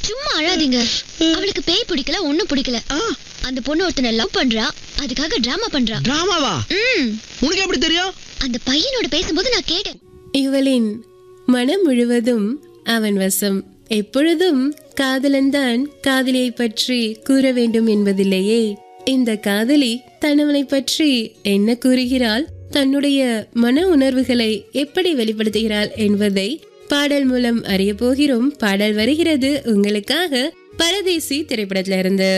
சும்மா அழாதீங்க அவளுக்கு பேய் பிடிக்கல ஒண்ணும் பிடிக்கல ஆ அந்த பொண்ணு ஒருத்தனை லவ் பண்றா அதுக்காக டிராமா பண்றா டிராமாவா ம் உனக்கு எப்படி தெரியும் அந்த பையனோட பேசும்போது நான் கேட்டேன் இவளின் மனம் முழுவதும் அவன் வசம் எப்பொழுதும் காதலன்தான் காதலியை பற்றி கூற வேண்டும் என்பதில்லையே இந்த காதலி தன்னவனை பற்றி என்ன கூறுகிறாள் தன்னுடைய மன உணர்வுகளை எப்படி வெளிப்படுத்துகிறாள் என்பதை பாடல் மூலம் அறிய போகிறோம் பாடல் வருகிறது உங்களுக்காக பரதேசி திரைப்படத்திலிருந்து